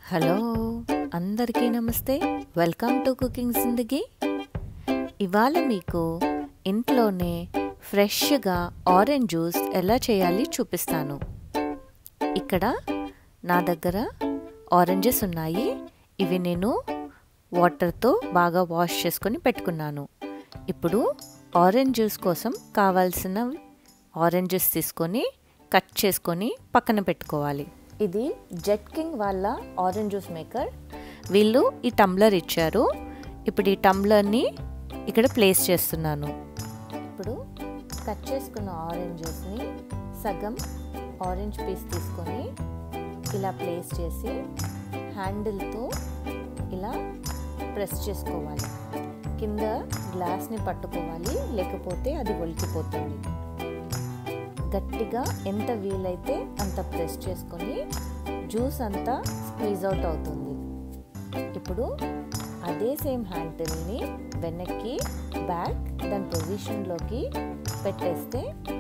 Hello అందరికీ నమస్తే welcome to cooking జిందగీ ఇవాళ మీకు ఇంట్లోనే ఫ్రెష్గా ఆరెంజ్ జ్యూస్ ఎలా చేయాలి చూపిస్తాను ఇక్కడ నా దగ్గర ఆరెంజెస్ ఉన్నాయి ఇవి నేను వాటర్తో బాగా వాష్ చేసుకొని పెట్టుకున్నాను ఇప్పుడు ఆరెంజ్ జ్యూస్ కోసం కావాల్సిన ఆరెంజెస్ తీసుకొని కట్ చేసుకొని పక్కన పెట్టుకోవాలి ఇది జెట్ కింగ్ వాళ్ళ ఆరెంజ్ జ్యూస్ మేకర్ వీళ్ళు ఈ టంబ్లర్ ఇచ్చారు ఇప్పుడు ఈ టంబ్లర్ని ఇక్కడ ప్లేస్ చేస్తున్నాను ఇప్పుడు కట్ చేసుకున్న ఆరెంజ్ జ్యూస్ని సగం ఆరెంజ్ పీస్ తీసుకొని ఇలా ప్లేస్ చేసి హ్యాండిల్తో ఇలా ప్రెస్ చేసుకోవాలి కింద గ్లాస్ని పట్టుకోవాలి లేకపోతే అది ఒలికిపోతుంది గట్టిగా ఎంత వీలైతే అంత ప్రెస్ చేసుకొని జ్యూస్ అంతా స్క్వీజ్ అవుట్ అవుతుంది ఇప్పుడు అదే సేమ్ హ్యాండిల్ని వెనక్కి బ్యాక్ దాని పొజిషన్లోకి పెట్టేస్తే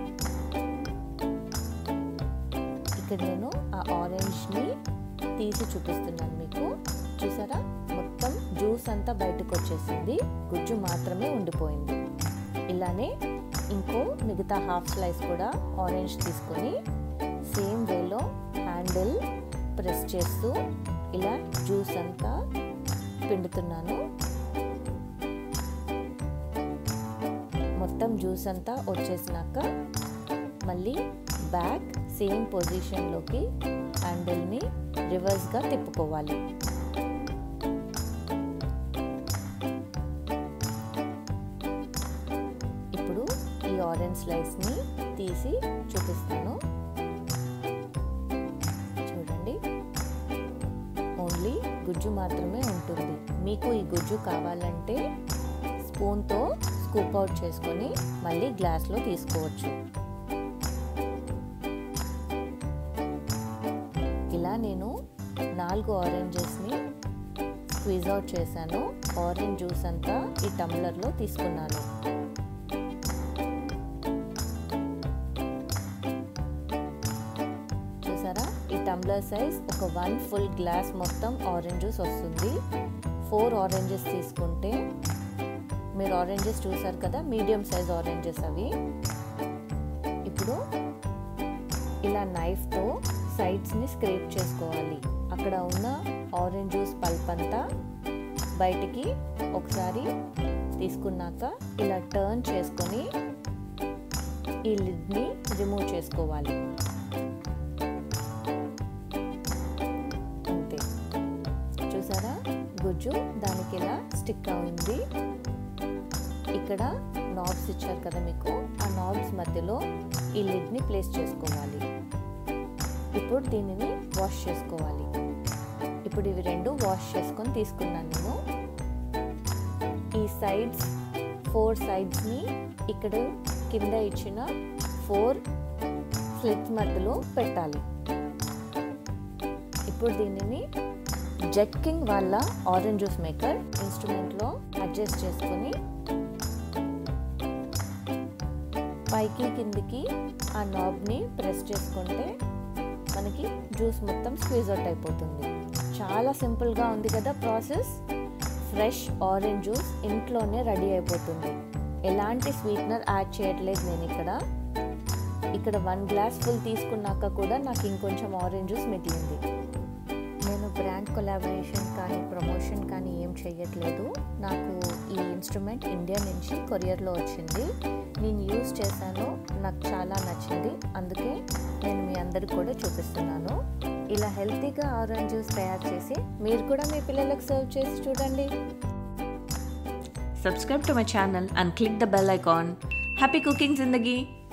ఇక్కడ నేను ఆ ఆరెంజ్ని తీసి చూపిస్తున్నాను మీకు చూసారా మొత్తం జ్యూస్ అంతా బయటకు వచ్చేసింది గుజ్జు మాత్రమే ఉండిపోయింది ఇలానే ఇంకో మిగతా హాఫ్ స్లైస్ కూడా ఆరెంజ్ తీసుకొని సేమ్ వేలో హ్యాండిల్ ప్రెస్ చేస్తూ ఇలా జ్యూస్ అంతా పిండుతున్నాను మొత్తం జ్యూస్ అంతా వచ్చేసినాక మళ్ళీ బ్యాక్ సేమ్ పొజిషన్లోకి హ్యాండిల్ని రివర్స్గా తిప్పుకోవాలి ఇప్పుడు ఈ ఆరెంజ్ స్లైస్ని తీసి చూపిస్తాను చూడండి ఓన్లీ గుజ్జు మాత్రమే ఉంటుంది మీకు ఈ గుజ్జు కావాలంటే స్పూన్తో స్కూప్ అవుట్ చేసుకొని మళ్ళీ గ్లాస్లో తీసుకోవచ్చు ఇలా నేను నాలుగు ఆరెంజెస్ని స్క్వీజ్ అవుట్ చేశాను ఆరెంజ్ జ్యూస్ అంతా ఈ టంబ్లర్లో తీసుకున్నాను చూసారా ఈ టంబ్లర్ సైజ్ ఒక వన్ ఫుల్ గ్లాస్ మొత్తం ఆరెంజ్ జ్యూస్ వస్తుంది ఫోర్ ఆరెంజెస్ తీసుకుంటే మీరు ఆరెంజెస్ చూసారు కదా మీడియం సైజ్ ఆరెంజెస్ అవి ఇప్పుడు ఇలా నైఫ్తో సైడ్స్ని స్క్రేప్ చేసుకోవాలి అక్కడ ఉన్న ఆరెంజ్ జ్యూస్ పల్ప్ అంతా బయటికి ఒకసారి తీసుకున్నాక ఇలా టర్న్ చేసుకొని ఈ లిడ్ని రిమూవ్ చేసుకోవాలి అంతే చూసారా గుజ్జు దానికి ఇలా స్టిక్ అయింది ఇక్కడ నాబ్స్ ఇచ్చారు కదా మీకు ఆ నాబ్స్ మధ్యలో ఈ లిడ్ని ప్లేస్ చేసుకోవాలి ఇప్పుడు దీనిని వాష్ చేసుకోవాలి ఇప్పుడు ఇవి రెండు వాష్ చేసుకొని తీసుకున్నాను నేను ఈ సైడ్స్ ఫోర్ సైడ్స్ని ఇక్కడ కింద ఇచ్చిన ఫోర్ స్లిట్స్ మధ్యలో పెట్టాలి ఇప్పుడు దీనిని జెట్ కింగ్ వాళ్ళ ఆరెంజ్ జ్యూస్ మేకర్ ఇన్స్ట్రుమెంట్లో అడ్జస్ట్ చేసుకొని పైకి కిందికి ఆ నాబ్ని ప్రెస్ చేసుకుంటే మనకి జ్యూస్ మొత్తం స్క్వీజ్ అవుట్ అయిపోతుంది చాలా సింపుల్గా ఉంది కదా ప్రాసెస్ ఫ్రెష్ ఆరెంజ్ జ్యూస్ ఇంట్లోనే రెడీ అయిపోతుంది ఎలాంటి స్వీట్నర్ యాడ్ చేయట్లేదు నేను ఇక్కడ ఇక్కడ వన్ గ్లాస్ ఫుల్ తీసుకున్నాక కూడా నాకు ఇంకొంచెం ఆరెంజ్ జ్యూస్ మిగిలింది నేను బ్రాండ్ కొలాబరేషన్ కానీ ప్రమోషన్ కానీ ఏం చేయట్లేదు నాకు ఈ ఇన్స్ట్రుమెంట్ ఇండియా నుంచి కొరియర్లో వచ్చింది నేను యూజ్ చేశాను నాకు చాలా నచ్చింది అందుకే నేను మీ అందరికి కూడా చూపిస్తున్నాను ఇలా హెల్తీగా ఆరెంజ్ జ్యూస్ తయారు చేసి మీరు కూడా మీ పిల్లలకు సర్వ్ చేసి చూడండి Subscribe to my channel and click the bell icon. Happy cooking, Zindagi!